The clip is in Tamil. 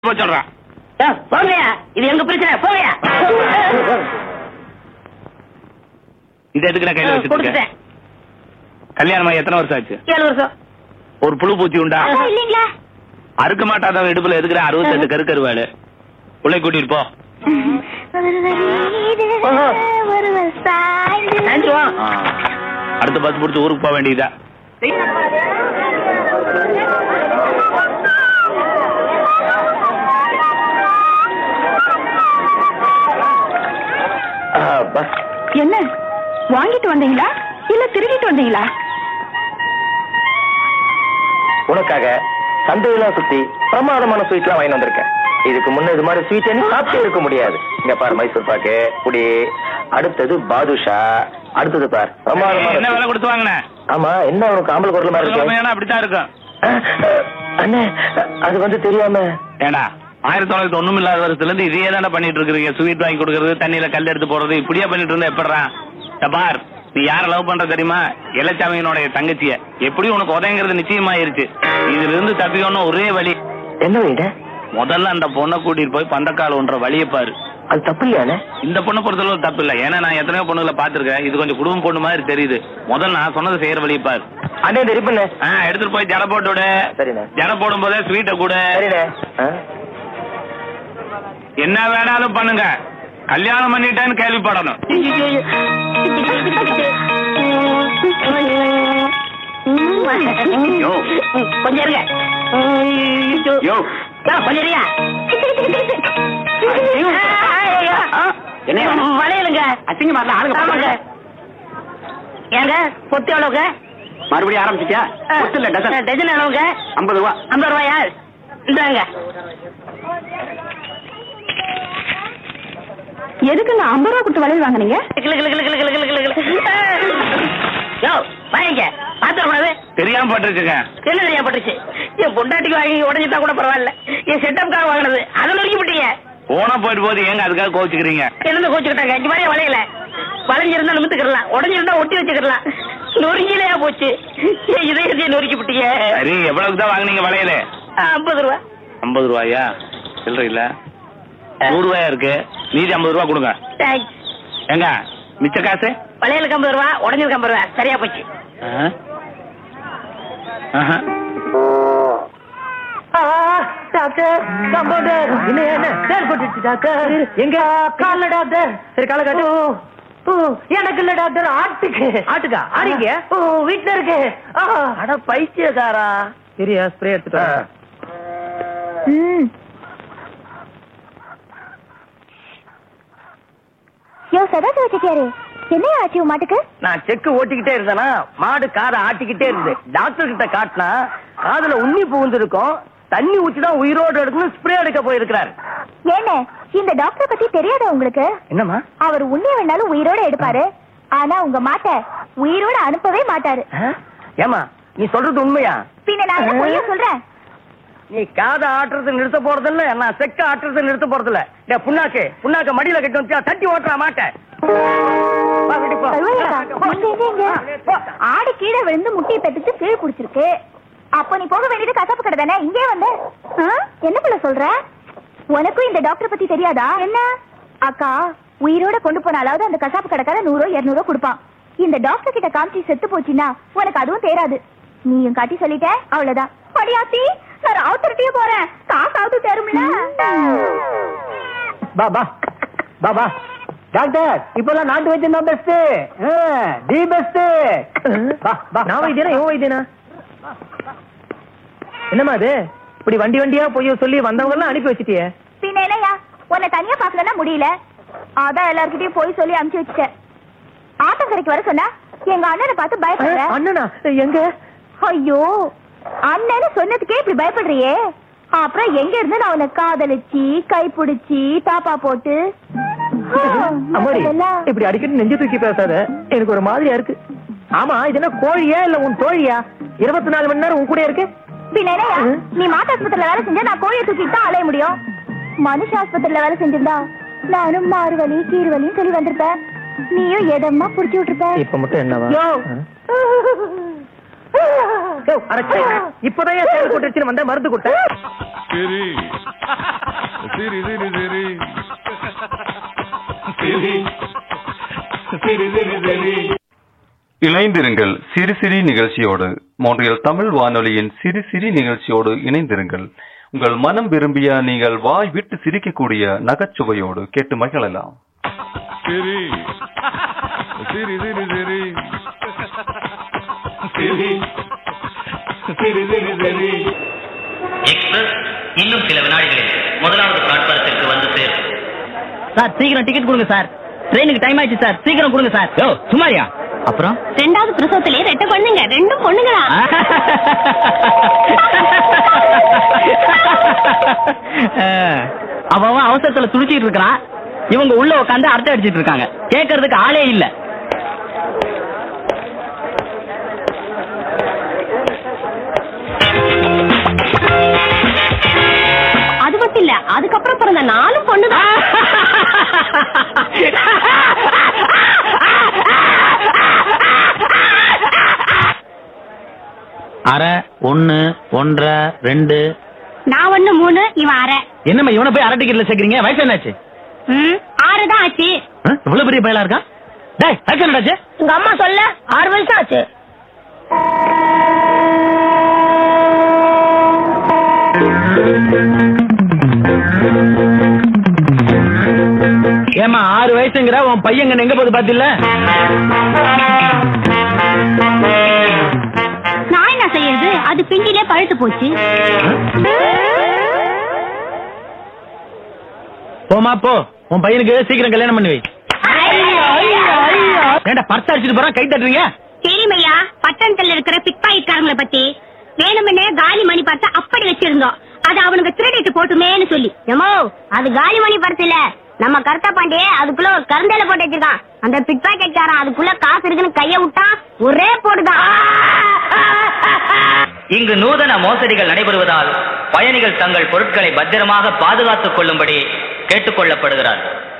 போ சொல்றான் போங்கயா இது எங்க பிரச்சனை போங்கயா இது எதுக்கு நான் கையில வச்சிருக்கேன் கொடுத்துட்டேன் கல்யாணமா எத்தனை வருஷம் ஆச்சு ஏழு வருஷம் ஒரு புழு பூச்சி உண்டா இல்லீங்களா அறுக்க மாட்டாதவன் இடுப்புல இருக்கிற அறுபத்தெட்டு கரு கருவாடு பிள்ளை கூட்டிட்டு போ தேங்க்யூ ஆ. அடுத்த பஸ் பிடிச்சி ஊருக்கு போக வேண்டியதா என்ன வாங்கிட்டு வந்தீங்களா இல்ல திருடிட்டு வந்தீங்களா உனக்காக சந்தையெல்லாம் சுத்தி பிரமாதமான ஸ்வீட்லாம் வாங்கி வந்திருக்கேன் இதுக்கு முன்ன இது மாதிரி ஸ்வீட் நீ சாப்பிட்டே இருக்க முடியாது இங்க பாரு மைசூர் பாக்கு புடி அடுத்தது பாதுஷா அடுத்தது பார் பிரமாதமான என்ன விலை sweet. கொடுத்து வாங்கின ஆமா என்ன உனக்கு ஆம்பளை குரல் மாதிரி இருக்கு அப்படித்தான் இருக்கும் அண்ணே அது வந்து தெரியாம ஏண்டா ஆயிரத்தி தொள்ளாயிரத்தி ஒண்ணும் இல்லாத வருஷத்துல இருந்து இதையே தானே பண்ணிட்டு இருக்கிறீங்க ஸ்வீட் வாங்கி கொடுக்கறது தண்ணியில கல் எடுத்து போடுறது இப்படியே பண்ணிட்டு இருந்தா எப்படிறா இந்த பார் நீ யார லவ் பண்ற தெரியுமா இளச்சாமியனுடைய தங்கச்சிய எப்படியும் உனக்கு உதயங்கிறது நிச்சயமாயிருச்சு இதுல இருந்து தப்பிக்கணும் ஒரே வழி என்ன வைட முதல்ல அந்த பொண்ணை கூட்டிட்டு போய் பந்தக்கால் ஒன்ற வழியை பாரு அது தப்பு இல்லையானே இந்த பொண்ணை பொறுத்தளவு தப்பு இல்ல ஏன்னா நான் எத்தனையோ பொண்ணுகளை பாத்திருக்கேன் இது கொஞ்சம் குடும்பம் பொண்ணு மாதிரி தெரியுது முதல்ல நான் சொன்னதை செய்யற வழியை பாரு அண்ணே இந்த ரிப்பண்ணே ஆ, எடுத்துட்டு போய் ஜட போட்டு விடு சரிண்ணே. ஜட போடும் போதே ஸ்வீட்டை கூட சரிண்ணே ஆ? என்ன வேணாலும் பண்ணுங்க கல்யாணம் பண்ணிட்டேன்னு கேள்விப்படணும் யோ. கொஞ்சம் இருங்க யோ. யோ, கொஞ்சம் இருங்க என்ன? வளையலுங்க அசிங்கமா இருந்தா ஆளுங்க ஆமாங்க போடுங்க. ஏங்க பொத்து எவ்வளவுங்க மறுபடியும் ஆரம்பிச்சிட்டியா ஒத்து இல்ல டசன் டஜன் எவ்வளவுங்க ஐம்பது ரூபா ஐம்பது ரூபாயா இந்தாங்க எதுக்குங்க ஐம்பது ரூபா கொடுத்து வளையல் வாங்குனீங்க கிளு கிளு கிளு கிளு கிளு கிளு கிளு கிளு. யோ வாங்கிக்க பாத்திரக்கூடாது தெரியாம பட்டிருச்சுங்க என்ன தெரியா பட்டுச்சு என் பொண்டாட்டிக்கு வாங்கி உடஞ்சிட்டா கூட பரவாயில்ல என் செட்டப்காக வாங்கினது அதை நொறுக்கி விட்டீங்க போனா போயிட்டு போகுது ஏங்க அதுக்காக கோச்சுக்கிறீங்க என்ன கோச்சுக்கிட்டாங்க இங்க மாதிரி வளையல வளைஞ்சிருந்தா நிமித்துக்கிடலாம் உடஞ்சிருந்தா ஒட்டி வச்சுக்கிடலாம் நொறுங்கிலையா போச்சு என் இதயத்தையே நொறுக்கி விட்டீங்க சரி எவ்வளவுக்கு தான் வாங்குனீங்க வளையல ஐம்பது ரூபா ஐம்பது ரூபாயா சில்லற இல்ல நூறு ரூபாயா இருக்கு மீதி ஐம்பது ரூபா கொடுங்க தேங்க்ஸ் ஏங்க மிச்ச காசு வளையலுக்கு ஐம்பது ரூபா உடஞ்சிருக்கு ஐம்பது ரூபா சரியா போச்சு ஆஹா. ஆஹா. டாக்டர் கம்பவுண்டர் என்ன என்ன தேர் போட்டுச்சு டாக்டர் எங்க கால்ல டாக்டர் சரி கால காட்டு ஓ எனக்கு இல்ல டாக்டர் ஆட்டுக்கு ஆட்டுக்கா ஆடிங்க ஓ வீட்ல இருக்கு அட பைத்தியக்காரா சரியா ஸ்ப்ரே எடுத்துட்டு ம் யோ சதாசிவ செட்டியாரு என்ன ஆச்சு உன் மாட்டுக்கு நான் செக்கு ஓட்டிக்கிட்டே இருந்தேனா மாடு காதை ஆட்டிக்கிட்டே இருந்து டாக்டர் கிட்ட காட்டினா காதுல உண்ணி புகுந்திருக்கும் தண்ணி ஊத்தி தான் உயிரோடு எடுக்கணும் ஸ்ப்ரே எடுக்க போயிருக்கிறார் ஏங்க இந்த டாக்டர் பத்தி தெரியாதா உங்களுக்கு என்னம்மா அவர் உண்மையை வேணாலும் உயிரோட எடுப்பாரு ஆனா உங்க மாட்டை உயிரோட அனுப்பவே மாட்டாரு ஏமா நீ சொல்றது உண்மையா பின்ன நான் என்ன பொய்யா சொல்றேன் நீ காதை ஆட்டுறது நிறுத்த போறது இல்ல நான் செக்க ஆட்டுறது நிறுத்த போறது இல்ல டேய் புண்ணாக்கு புண்ணாக்க மடியில கட்டி வச்சா தட்டி ஓட்டுற மாட்டேன் வா, வீட்டுக்கு போ. பரவாயில்லக்கா. இங்க, இங்க, இங்க. போ. ஆடு கீழே விழுந்து முட்டியை பெத்துட்டு கீழே குடிச்சிருக்கு அப்ப நீ போக வேண்டியது கசப்பு கடை தானே இங்கே வந்த ஆ? என்ன பிள்ளை சொல்ற உனக்கும் இந்த டாக்டர் பத்தி தெரியாதா என்ன அக்கா உயிரோட கொண்டு போனாலாவது அந்த கசாப்பு கடைக்கார நூறோ இருநூறோ கொடுப்பான் இந்த டாக்டர் கிட்ட காமிச்சு செத்து போச்சுன்னா உனக்கு அதுவும் தேராது நீயும் காட்டி சொல்லிட்ட அவ்வளவுதான் படியாத்தி நான் ராவுத்தரட்டியே போறேன் காசாவது தரும்ல பா பா பா பா டாக்டர் இப்பெல்லாம் நாட்டு வைத்தியம் தான் பெஸ்ட் தி பெஸ்ட் பா பா நான் வைத்தியனா இவன் வைத்தியனா என்னம்மா இது இப்படி வண்டி வண்டியா போய் சொல்லி வந்தவங்க எல்லாம் அனுப்பி வச்சிட்டியே பின்ன என்னய்யா உன்னை தனியா பாக்கலன்னா முடியல அதான் எல்லார்கிட்டயும் போய் சொல்லி அனுப்பிச்சு வச்சுட்டேன் ஆத்தங்கரைக்கு வர சொன்னா எங்க அண்ணனை பார்த்து பயப்படுற அண்ணனா எங்க ஐயோ அண்ணன்னு சொன்னதுக்கே இப்படி பயப்படுறியே அப்புறம் எங்க இருந்து நான் உன்னை காதலிச்சு கை பிடிச்சி தாப்பா போட்டு அம்மாடி அதெல்லாம் இப்படி அடிக்கடி நெஞ்சு தூக்கி பேசாத எனக்கு ஒரு மாதிரியா இருக்கு ஆமா இது என்ன கோழியா இல்ல உன் தோழியா இருபத்தி நாலு மணி நேரம் உன் கூட இருக்கு பின்ன என்னய்யா நீ மாட்டு ஆஸ்பத்திரியில வேலை செஞ்சா நான் கோழியை தூக்கிட்டு தான் அலைய முடியும் மனுஷ ஆஸ்பத்திரியில வேலை செஞ்சிருந்தா நானும் மாறுவலி கீறுவலின்னு சொல்லி வந்திருப்பேன் நீயும் எதமா புடிச்சு விட்டுருப்ப இப்ப மட்டும் என்னவா யோ. இப்பதான் ஏன் செயல் கொட்டுருச்சுன்னு வந்த மருந்து கொடுத்தேன் சரி சிரி சிரி சிரி சிரி சிரி சிரி சிரி இணைந்திருங்கள் சிறு சிறி நிகழ்ச்சியோடு மோன்றியல் தமிழ் வானொலியின் சிறு சிறி நிகழ்ச்சியோடு இணைந்திருங்கள் உங்கள் மனம் விரும்பிய நீங்கள் வாய் விட்டு சிரிக்கக்கூடிய நகைச்சுவையோடு கேட்டு மகிழலாம் சிரி சிரி சிரி சிரி சிரி சிரி சிரி சிரி எக்ஸ்பிரஸ் இன்னும் சில வினாடிகளில் முதலாவது பிளாட்பாரத்திற்கு வந்து சேரும் சார் சீக்கிரம் டிக்கெட் கொடுங்க சார் ட்ரெயினுக்கு டைம் ஆயிடுச்சு சார் சீக்கிரம் கொடுங்க சார் யோ சும்மாரியா அப்புறம் ரெண்டாவது பிரசவத்திலே ரெட்ட பொண்ணுங்க ரெண்டும் பொண்ணுங்களா அவன் அவன் அவசரத்துல துடிச்சிட்டு இருக்கான் இவங்க உள்ள உட்காந்து அரட்டை அடிச்சிட்டு இருக்காங்க கேட்கறதுக்கு ஆளே இல்ல அது மட்டும் இல்ல அதுக்கப்புறம் பிறந்த நாலும் பொண்ணுதான் அரை ஒண்ணு ஒன்றரை ரெண்டு நான் ஒண்ணு மூணு இவன் அரை என்னம்மா இவனை போய் அரட்டிக்கிறதுல சேர்க்கறீங்க வயசு என்னாச்சு ம், ஆறு தான் ஆச்சு ஆ? இவ்வளவு பெரிய பயலா இருக்கான் டேய் வயசு என்னடாச்சு உங்க அம்மா சொல்ல ஆறு வயசு ஆச்சு ஏமா ஆறு வயசுங்கிற உன் பையன் எங்க போகுது பாத்தில நான் என்ன செய்யறது அது பிண்டிலே பழுத்து போச்சு போமா போ உன் பையனுக்கு சீக்கிரம் கல்யாணம் பண்ணி வை ஏண்டா பர்ஸ் அடிச்சிட்டு போறான் கை தட்டுறீங்க தெரியுமையா பட்டணத்துல இருக்கிற பிக்பாயிட்காரங்களை பத்தி வேணுமென்னே காலி மணி பார்த்தா அப்படி வச்சிருந்தோம் அது அவனுக்கு திருடிட்டு போட்டுமேன்னு சொல்லி எமோ அது காலி மணி பர்ஸ் இல்ல நம்ம கருத்தா பாண்டியே அதுக்குள்ள ஒரு கருந்தையில போட்டு வச்சிருக்கான் அந்த பிக் பாக்கெட்காரன் அதுக்குள்ள காசு இருக்குன்னு கைய விட்டா ஒரே போடுதான் இங்கு நூதன மோசடிகள் நடைபெறுவதால் பயணிகள் தங்கள் பொருட்களை பத்திரமாக பாதுகாத்துக் கொள்ளும்படி கேட்டுக்கொள்ளப்படுகிறார்